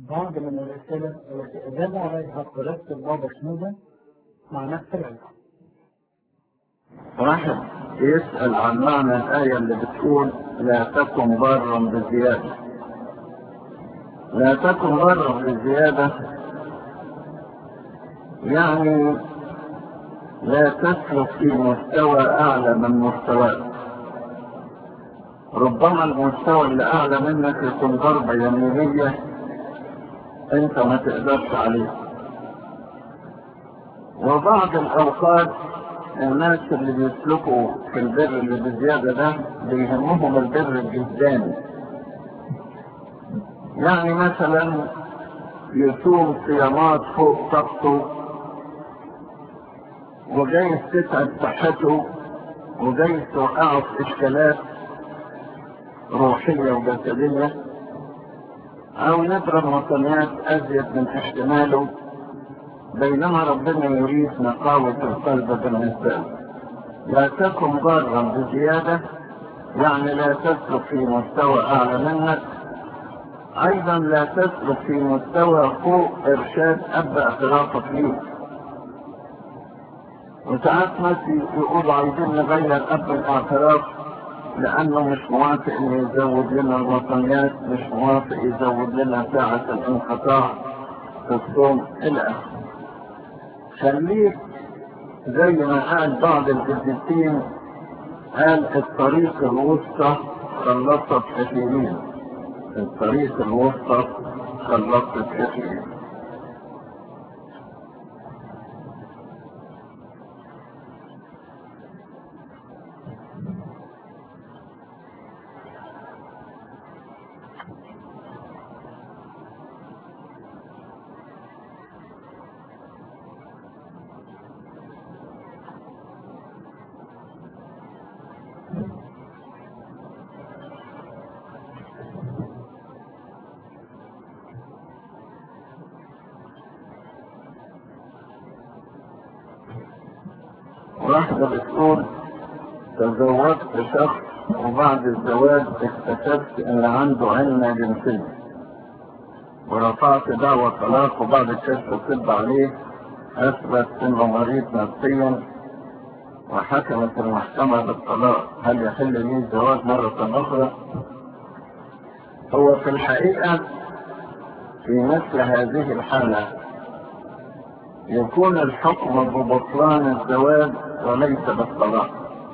بعض من الأسئلة التي أجاب عليها قداسة البابا شنودة مع نفس العلم واحد يسأل عن معنى الآية اللي بتقول لا تكن برا بزيادة لا تكن برا بزيادة يعني لا تسلك في مستوى أعلى من مستواك ربما المستوى اللي أعلى منك يكون ضربة يمينية أنت ما تقدرش عليه وبعض الأوقات الناس اللي بيسلكوا في البر اللي بزيادة ده بيهمهم البر الجسداني يعني مثلا يصوم صيامات فوق طاقته وجايز تتعب صحته وجايز توقعه في اشكالات روحية وجسدية او يضرب وطنيات ازيد من احتماله بينما ربنا يريد نقاوة القلب بالنسبة له لا تكن ضارا بزيادة يعني لا تسلك في مستوى اعلى منك ايضا لا تسلك في مستوى فوق ارشاد اب اعترافك ليه وساعات ناس يقولوا عايزين نغير اب الاعتراف لانه مش موافق انه يزود لنا الوطنيات مش موافق يزود لنا ساعة الانقطاع في الصوم الى اخره خليك زي ما قال بعض القديسين قال الطريق الوسطى خلصت كثيرين الطريق الوسطى خلصت كثيرين واحدة بتقول تزوجت شخص وبعد الزواج اكتشفت ان عنده علة جنسية ورفعت دعوى طلاق وبعد الكشف الطب عليه اثبت انه مريض نفسيا وحكمت المحكمة بالطلاق هل يحل لي الزواج مرة اخرى؟ هو في الحقيقة في مثل هذه الحالة يكون الحكم ببطلان الزواج وليس بالطلاق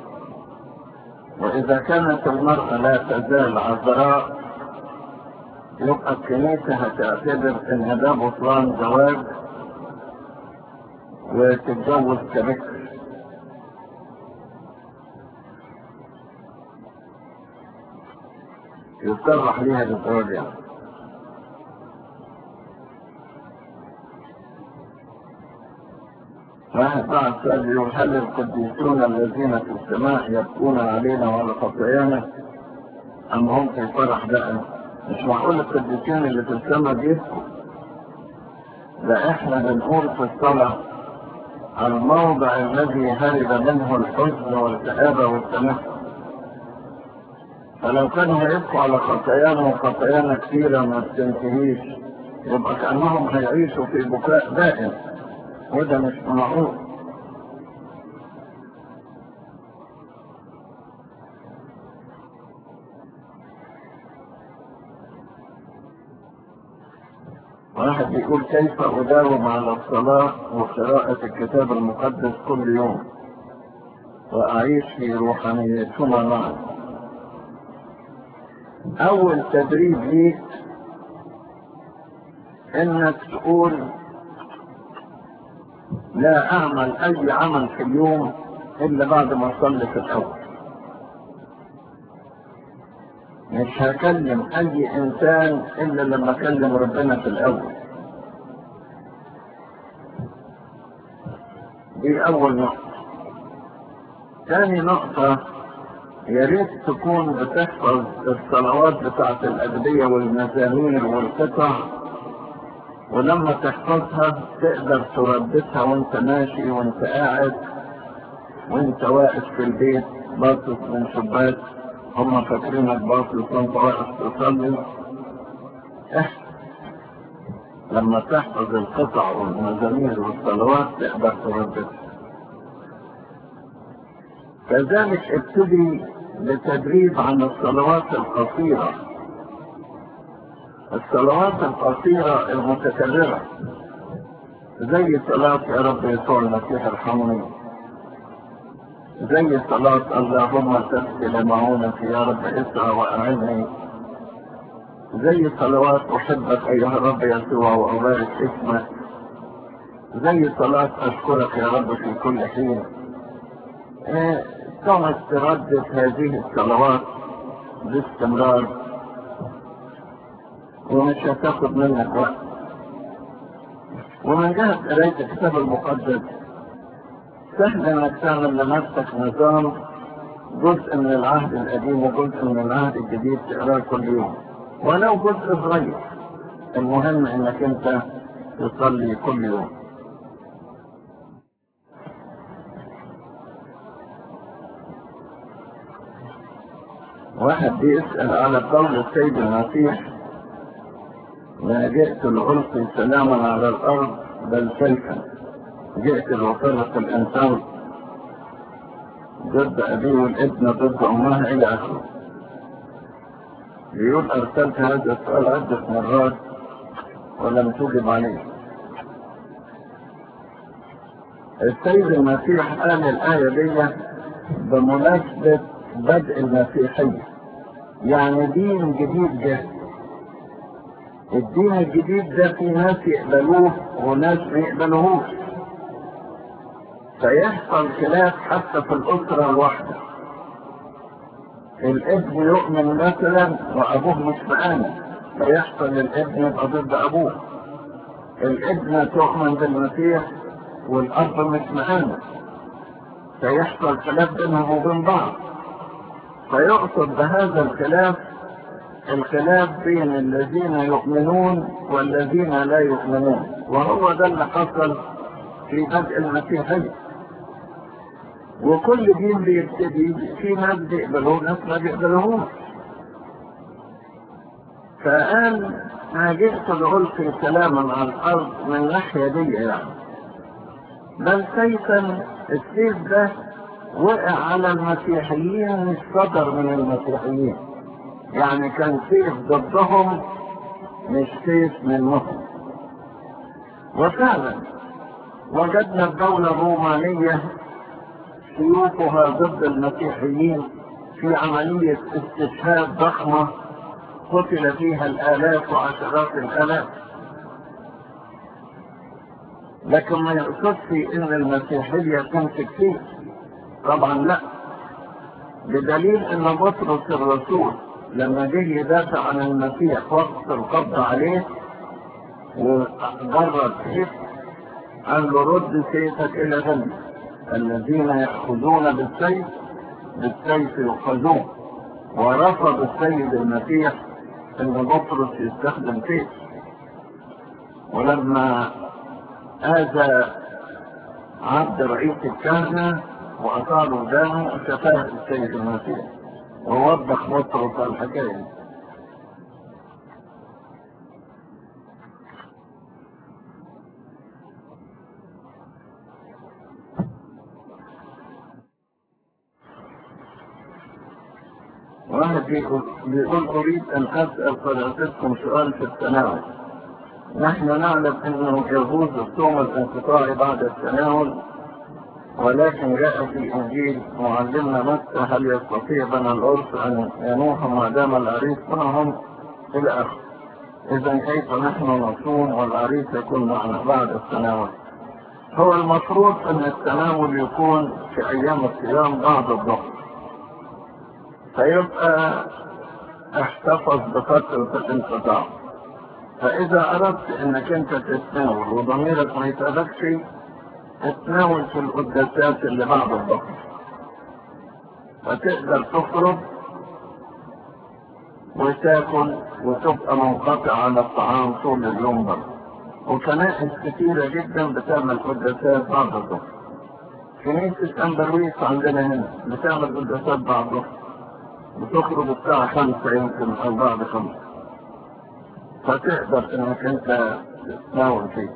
وإذا كانت المرأة لا تزال عذراء يبقى الكنيسة هتعتبر إن ده بطلان زواج وتتجوز كبكر يصرح ليها بالزواج يعني واحد بعد سؤال يقول هل القديسون الذين في السماء يبكون علينا وعلى خطايانا أم هم في فرح بقى؟ مش معقول القديسين اللي في السماء بيبكوا ده احنا بنقول في الصلاة الموضع الذي هرب منه الحزن والكآبة والتنفس فلو كانوا هيبكوا على خطايانا وخطايانا كثيرة ما بتنتهيش يبقى كأنهم هيعيشوا في بكاء دائم وده مش معقول واحد بيقول كيف أداوم على الصلاة وقراءة الكتاب المقدس كل يوم وأعيش في روحانيتهما معا أول تدريب ليك إنك تقول لا أعمل أي عمل في اليوم إلا بعد ما أصلي في الأول مش هكلم أي إنسان إلا لما أكلم ربنا في الأول دي أول نقطة ثاني نقطة يا ريت تكون بتحفظ الصلوات بتاعت الأدبية والمزامير والقطع ولما تحفظها تقدر ترددها وانت ماشي وانت قاعد وانت واقف في البيت باصص من شباك هم فاكرينك باصص وانت واقف تصلي احفظ لما تحفظ القطع والمزامير والصلوات تقدر ترددها كذلك ابتدي بتدريب عن الصلوات القصيرة الصلوات القصيرة المتكررة زي صلاة يا رب يسوع المسيح ارحمني زي صلاة اللهم تسقي معونتي يا رب اسعى واعني زي صلوات احبك ايها الرب يسوع وابارك اسمك زي صلاة اشكرك يا رب في كل حين آه، تقعد تردد هذه الصلوات باستمرار ومش هتاخد منك وقت ومن جهة قراية الكتاب المقدس سهل انك تعمل لنفسك نظام جزء من العهد القديم وجزء من العهد الجديد تقراه كل يوم ولو جزء صغير المهم انك انت تصلي كل يوم واحد بيسأل على قول السيد المسيح ما جئت لألقي سلاما على الأرض بل سيفا جئت لأفرق الإنسان ضد أبيه والابن ضد أمها إلى آخره بيقول أرسلت هذا السؤال عدة مرات ولم تجب عليه السيد المسيح قال الآية دي بمناسبة بدء المسيحية يعني دين جديد جه الدين الجديد ده في ناس يقبلوه وناس ما يقبلوهوش فيحصل خلاف حتى في الأسرة الواحدة الابن يؤمن مثلا وأبوه مش مآمن فيحصل الابن يبقى ضد أبوه الابنة تؤمن بالمسيح والأب مش مآمن فيحصل خلاف بينهم وبين بعض فيقصد بهذا الخلاف الخلاف بين الذين يؤمنون والذين لا يؤمنون وهو ده اللي حصل في بدء المسيحية وكل دين بيبتدي في ناس بيقبلوه ناس ما بيقبلوهوش فقال ما جئت لألقي سلاما على الأرض من الناحية دي يعني بل سيفا السيف ده وقع على المسيحيين مش صدر من المسيحيين يعني كان سيف ضدهم مش سيف منهم وفعلا وجدنا الدولة الرومانية سيوفها ضد المسيحيين في عملية استشهاد ضخمة قتل فيها الآلاف وعشرات الآلاف لكن ما يقصدش ان المسيحية تمسك فيه طبعا لا بدليل ان بطرس الرسول لما جه يدافع عن المسيح وقت القبض عليه وجرد سيف قال له رد سيفك الى غني الذين يأخذون بالسيف بالسيف يؤخذون ورفض السيد المسيح ان بطرس يستخدم سيف ولما هذا عبد رئيس الكهنة وأطال ودانه شفاه السيد المسيح ووضح بطرس الحكاية واحد بيقول, بيقول أريد أن أسأل فضيلتكم سؤال في التناول نحن نعلم أنه يجوز الصوم الانقطاعي بعد التناول ولكن جاء في إنجيل معلمنا متى هل يستطيع بني العرس أن ينوحوا ما دام العريس معهم إلى آخره إذا كيف نحن نصوم والعريس يكون معنا بعد التناول هو المفروض أن التناول يكون في أيام الصيام بعد الظهر فيبقى احتفظ بفترة الانقطاع فإذا أردت أنك أنت تتناول وضميرك ما يتأذكش تتناول في القداسات اللي بعد الظهر فتقدر تخرج وتاكل وتبقى منقطع على الطعام طول اليوم برضه وكنائس كثيرة جدا بتعمل قداسات بعد الظهر كنيسة أمبرويس عندنا هنا بتعمل قداسات بعد الظهر بتخرج الساعة خمسة يمكن أو بعد خمسة فتقدر انك انت تتناول فيه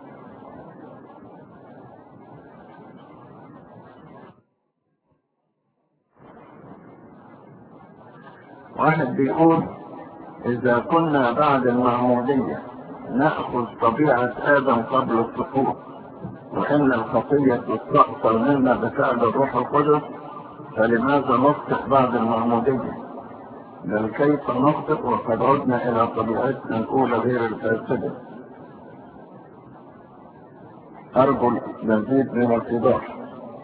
واحد بيقول إذا كنا بعد المعمودية نأخذ طبيعة آدم قبل السقوط وإن الخطية تستأصل منا بفعل الروح القدس فلماذا نخطئ بعد المعمودية؟ بل كيف نخطئ وقد عدنا إلى طبيعتنا الأولى غير الفاسدة؟ أرجو المزيد من الإيضاح.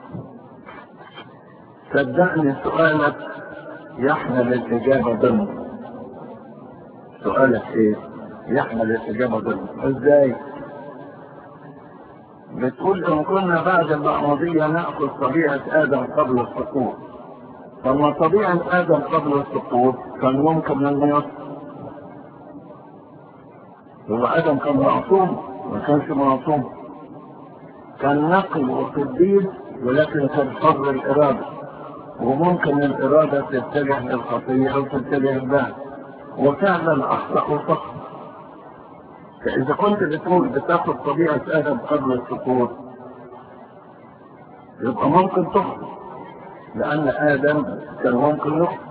صدقني سؤالك يحمل الإجابة ضمن سؤالك إيه؟ يحمل الإجابة ضمن إزاي؟ بتقول إن كنا بعد المعمودية نأخذ طبيعة آدم قبل السقوط فما طبيعة آدم قبل السقوط كان ممكن أن يسقط هو آدم كان معصوم ما كانش معصوم كان نقي وقديس ولكن كان حر الإرادة وممكن الإرادة تتجه للخطية أو تتجه لها وفعلا أخطأ وصح فإذا كنت بتقول بتاخد طبيعة آدم قبل السقوط يبقى ممكن تخطئ لأن آدم كان ممكن يخطئ